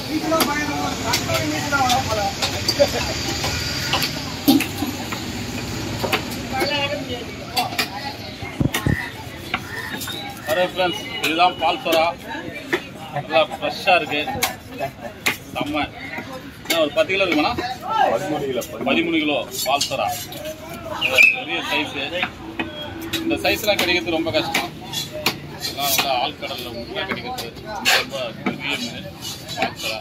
Array friends இதுதான் பால் சோறா நல்லா ஃப்ரெஷ்ஷாக இருக்கு செம்ம என்ன ஒரு பத்து கிலோ இருக்குமாண்ணா பதிமூணு கிலோ பால் சோறா இது பெரிய சைஸு இந்த சைஸ்லாம் கிடைக்கிறது ரொம்ப கஷ்டம் இதெல்லாம் வந்து ஆழ்கடலில் முழுக்க கிடைக்கிறது ரொம்ப பெரிய மீன் பால் சோறா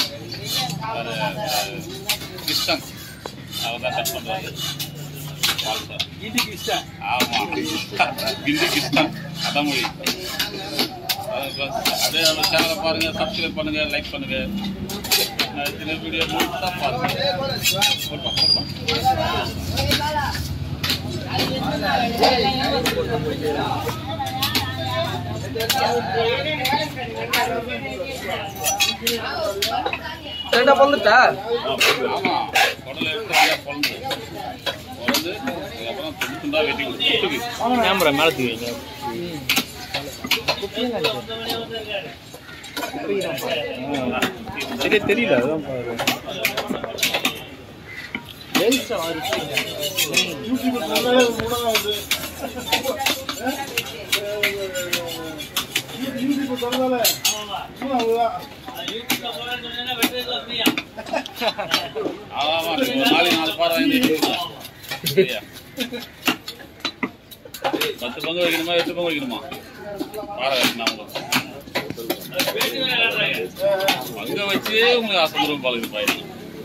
வேறு கிருஷ்ணன் அவர் தான் கட் பண்ணுறாரு பால் சோறா ஆமா கிண்டி கிருஷ்ணன் அதான் மொழி அதே நம்ம சேனலை பாருங்க சப்ஸ்கிரைப் பண்ணுங்க லைக் பண்ணுங்க நான் இந்த வீடியோ முழுசா பாருங்க போடுப்பா, போடுப்பா. ரெண்டா பொந்துட்டா ஆமா குடல எடுத்து நல்லா பொழந்து பொழந்து அதுக்கப்புறம் துண்டு துண்டா வெட்டி கொடுத்து கேமரா மேல தூக்கிங்க சரியா தெரியல அதான் பாரு ஆமா ஒரு நாளைக்கு நாலு பாறை வாங்கி வச்சுக்கலாம். சரியா பத்து பங்கு வைக்கணுமா எட்டு பங்கு வைக்கணுமா பாறை வைக்கணும் உங்களுக்கு பங்க வச்சு உங்களுக்கு ஆசை தரும் பழகுது பாய்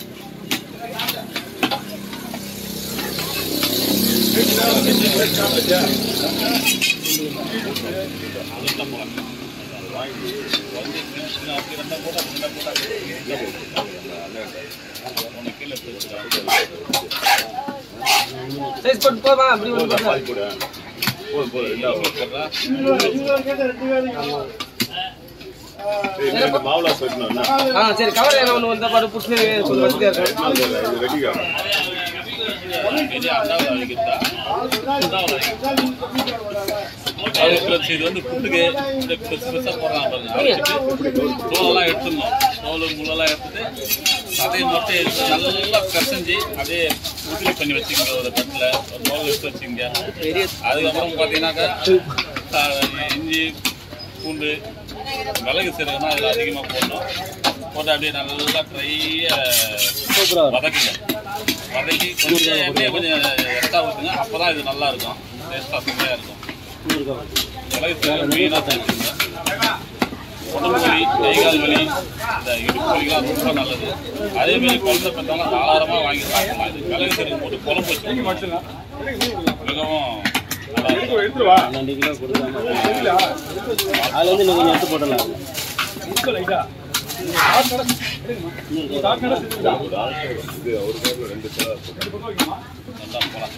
சைஸ் போட்டு போமா அப்படி ஒன்று போடுறா. ஆ சரி கவர் என்ன ஒன்று வந்தா பாரு புடிச்சு கொஞ்சம் வசதியா இருக்கும் பெரிய அண்டாவில் வைக்கிறதா அண்டாவில் அது plus இது வந்து புட்டுக்கு இந்த பெருசு பெருசா போடுறாங்க பாருங்க அரைச்சிட்டு தோலெல்லாம் எடுத்துடணும் தோல் முள்ளெல்லாம் எடுத்துட்டு சதையை மட்டும் எடுத்து நல்லா பிசைஞ்சு அப்படியே உதிரி பண்ணி வச்சுக்கோங்க ஒரு தட்டில் ஒரு தோல் எடுத்து வச்சுக்கோங்க அதுக்கப்புறம் பார்த்தீங்கன்னாக்கா ஆஹ், இஞ்சி பூண்டு மிளகு சீரகம் தான் இதில் அதிகமாக போடணும் போட்டு அப்படியே நல்லா ட்ரையாக வதக்குங்க வதக்கி கொஞ்சம் எண்ணெயை கொஞ்சம் எக்ஸ்ட்ரா ஊற்றுங்க அப்போ தான் இது நல்லா இருக்கும் டேஸ்ட்டாக சுவையாக இருக்கும் மிளகு சீரகம் மெயினாக சேர்த்துங்க உடம்பு வலி கைகால் வலி இந்த இடுப்பு வலிலாம் ரொம்ப நல்லது அதே மாதிரி குழந்தை பெற்றவங்க தாராளமாக வாங்கி சாப்பிடலாம் இது மிளகு சீரகம் போட்டு குழம்பு வச்சு மிகவும் நல்லா இருக்கும் பன்னெண்டு கிலோ கொடுக்காம அதுல இருந்து இன்னும் கொஞ்சம் எடுத்து போடலாம் நல்லா போகலாம்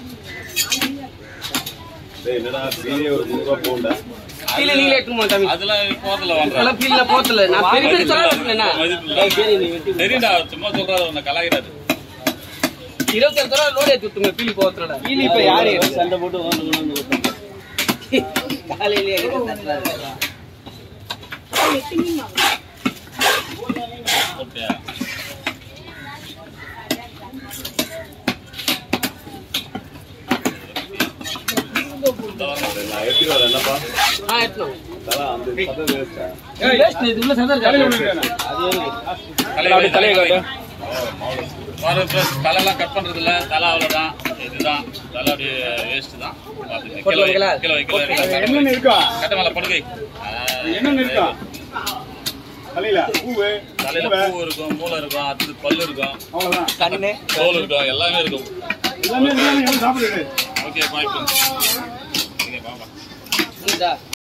கீழே நீங்களே எடுத்துக்க மாட்டாங்க அதெல்லாம் போதில் வாங்குறாங்க அதெல்லாம் கீழே போத்தல நான் பெரிய பெரிய சொல்ல என்ன தெரியுண்டா சும்மா சொல்றாரு உன்னை கலாய்கிறாரு இருபத்தஞ்சு ரூபா லோடு ஏற்றி விட்டுங்க பீலி போத்துறல கீழே இப்ப யாரு சண்டை போட்டு வந்து கொண்டு வந்து கொடுத்தாங்க காலையிலேயே ஓகே ஆ எடுத்துக்கோ வேஸ்ட் இது உள்ள சதம் தலையை தலையை காட்டு பாரு ப்ளஸ் தலையெல்லாம் கட் பண்றது இல்ல தலை அவ்வளவுதான் இதுதான் தலை அப்படியே வேஸ்ட் தான் பாத்துங்க கிலோ வைக்கலா? கிலோ கிலோ என்னென்ன இருக்கா கட்ட மேல படுகை என்னென்ன இருக்கா தலையில பூவு தலையில பூ இருக்கும் மூளை இருக்கும் அடுத்து பல்லு இருக்கும் அவ்வளவுதான் கண்ணு தோல் இருக்கும் எல்லாமே இருக்கும் எல்லாமே இருந்தாலும் எவ்வளவு சாப்பிடுறது ஓகே பாய் ஃப்ரெண்ட்ஸ் ஓகே பாப்பா இந்தா